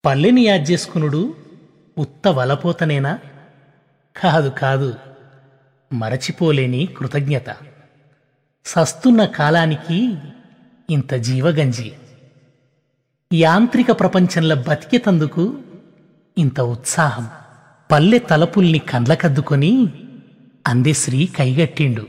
పల్లెని యాద్ చేసుకునుడు ఉత్త వలపోతనేనా కాదు కాదు మరచిపోలేని కృతజ్ఞత సస్తున్న కాలానికి ఇంత జీవగంజి యాంత్రిక ప్రపంచంలో బతికేతందుకు ఇంత ఉత్సాహం పల్లె తలపుల్ని కండ్లకద్దుకొని అందెశ్రీ కైగట్టిండు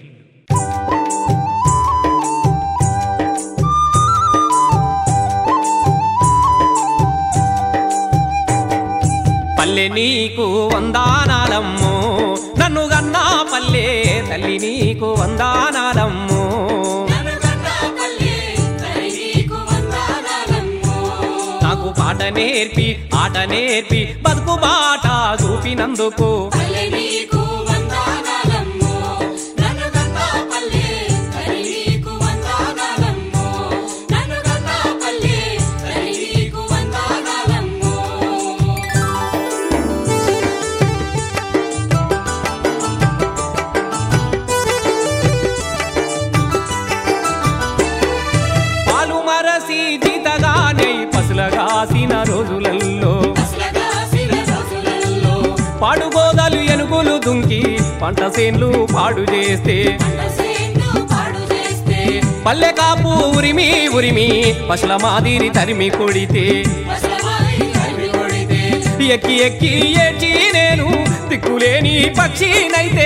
పల్లె నీకు వందానాలమ్ము నన్ను గన్నా పల్లె తల్లి నీకు వందానాలమ్ము నాకు పాట నేర్పి ఆట నేర్పి బతుకు బాట చూపినందుకు పాలు మరసి జీతగానే పసులగాసిన రోజులల్లో పాడుగోదలు ఎనుగులు దుంకి పంట సేన్లు పాడు చేస్తే పల్లె కాపు ఉరిమి ఉరిమి పశుల మాదిరి తరిమి కొడితే ఎక్కి ఎక్కి ఏడ్చి నేను దిక్కులేని పక్షినైతే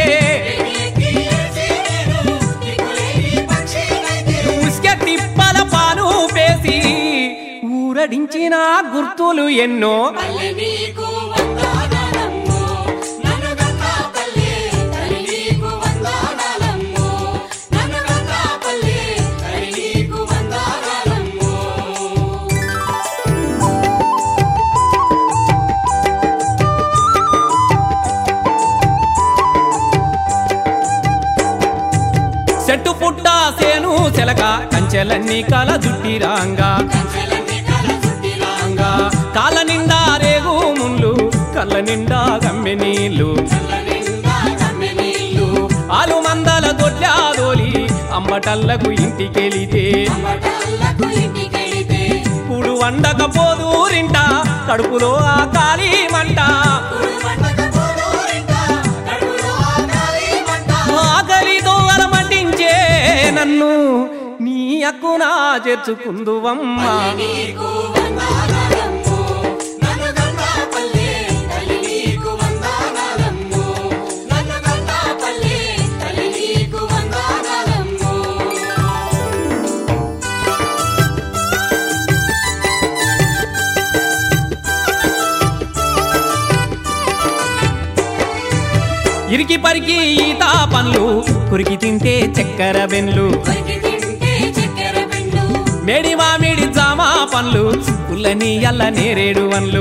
ఉస్కె తిప్పల పాలు పేసి ఊరడించిన గుర్తులు ఎన్నో చెట్టు పుట్ట సేను చెలక కంచెలన్నీ కల జుట్టిరాంగా రాంగా. కాళ్ళ నిండా రేగు ముళ్ళు కళ్ళ నిండా గమ్మె నీళ్ళు ఆలు మందల దొడ్లా దోలి అంబటల్లకు ఇంటికెళితే కూడు వండకపోదూరింట కడుపులో ఆ కాలి మంట ఆకలితో అలమటించే నన్ను నీ అక్కునా చేర్చుకుందువమ్మా ఇరికి పరికి ఈత పండ్లు కురికి తింటే చక్కెర బెన్లు మేడి మామిడి జామ పండ్లు పుల్లని అల్ల నేరేడు వన్లు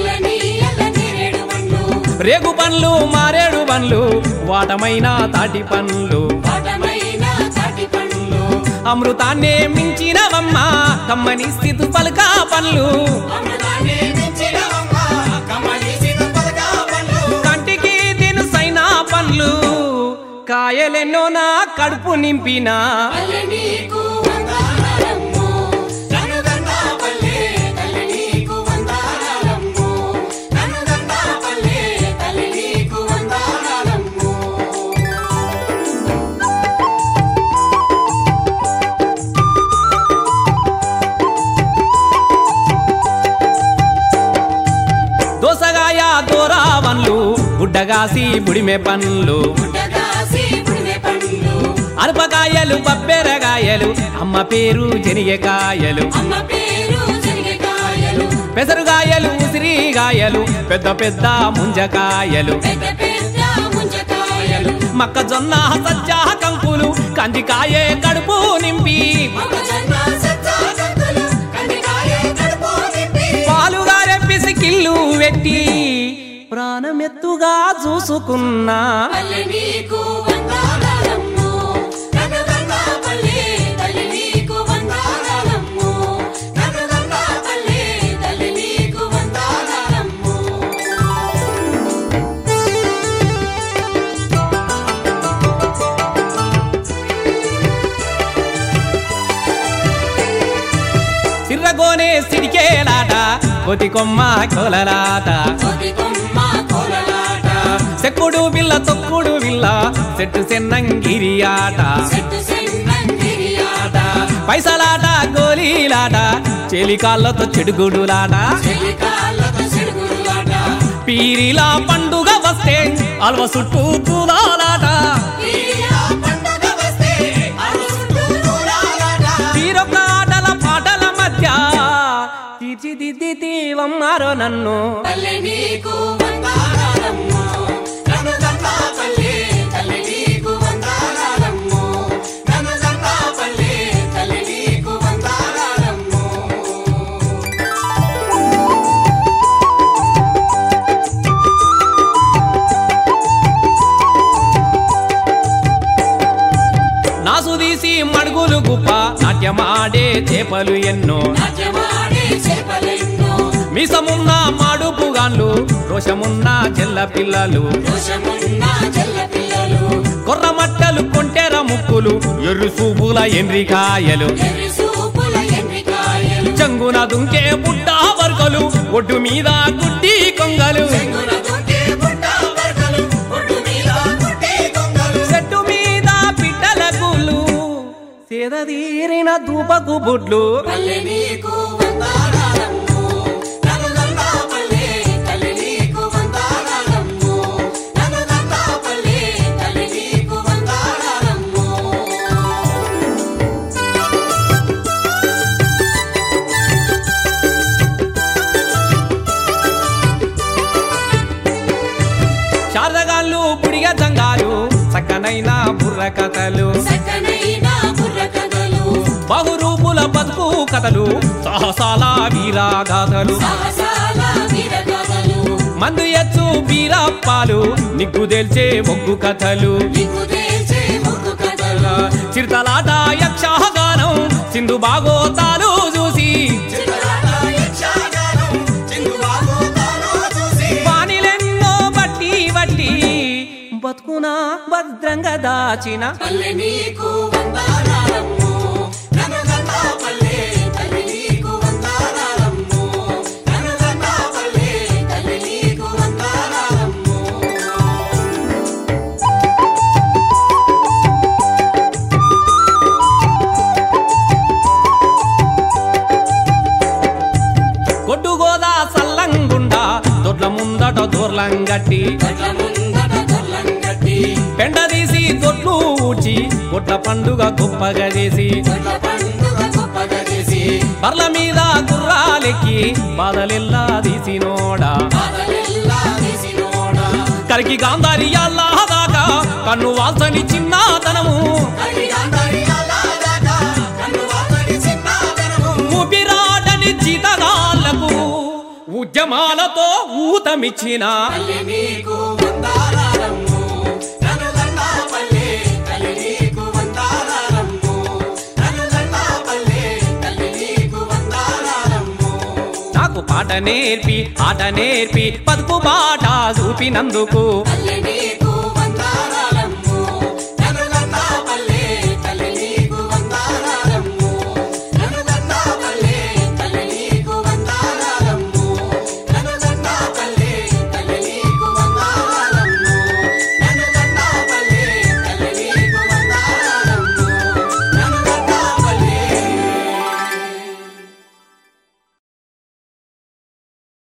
రేగు పండ్లు మారేడు పండ్లు వాటమైన తాటి పండ్లు అమృతాన్నే మించినవమ్మ కమ్మని స్థితు పలక పండ్లు కంటికి దినుసైన పండ్లు కాయలెన్నో నా కడుపు నింపినా దోసగాయ దోరా పండ్లు బుడ్డగాసి బుడిమె పండ్లు అరపకాయలు బబ్బెరగాయలు అమ్మ పేరు జనిగకాయలు పెసరుగాయలు ఉసిరిగాయలు పెద్ద పెద్ద ముంజకాయలు మొక్కజొన్న సజ్జ కంకులు కందికాయే కడుపు నింపి పాలుగారే పిసికిల్లు వెట్టి ప్రాణమెత్తుగా చూసుకున్నా సిర్రగోనే సిడికేలాట కోతి కొమ్మ కోలలాట సెక్కుడు బిల్ల తొక్కుడు బిల్ల చెట్టు సెన్నంగిరి ఆట పైసలాట గోలీలాట చెలికాళ్ళతో చెడుగుడులాట పీరిలా పండుగ వస్తే అల్వ చుట్టూ పూలాలాట తీరొక్క ఆటల పాటల మధ్య తీర్చిదిద్ది దీవమ్మారో నన్ను నాసు తీసి మడుగులు గుప్ప నాట్యమాడే చేపలు ఎన్నో మీసమున్న మాడుపుగాన్లు రోషమున్న చెల్ల పిల్లలు కొర్రమట్టలు కొంటెర ముక్కులు ఎర్రు సూపుల ఎండ్రికాయలు చంగున దుంకే బుడ్డ వర్గలు ఒడ్డు మీద గుడ్డి కొంగలు చెట్టు మీద పిట్టల గుళ్ళు సేదీరిన దూపకు బుడ్లు శారదగాళ్ళు బుడిగ జంగాలు చక్కనైన బుర్ర కథలు బహురూపుల బతుకు కథలు సాహసాల వీరాగాథలు మందు ఎచ్చు బీరప్పాలు నిగ్గు తెల్చే మొగ్గు కథలు చిరుతలాట యక్షగానం సింధు బాగోతాలు చూసి వానిలెన్నో బట్టి బట్టి బతుకునా భద్రంగా దాచిన కొట్టుగోదా సల్లంగుండా దొడ్ల ముందట దూర్లంగట్టి పెండ తీసి దొడ్లు ఊడ్చి కొట్ల పండుగ గొప్పగా చేసి బర్ల మీద గుర్రాలెక్కి బాధలెల్లా తీసినోడా కరికి గాంధారి దాకా కన్ను వాల్సని చిన్నతనము ఊపిరాడని జీతగాళ్లకు ఉద్యమాలతో ఊతమిచ్చిన నాకు పాట నేర్పి ఆట నేర్పి పదుపు బాట చూపినందుకు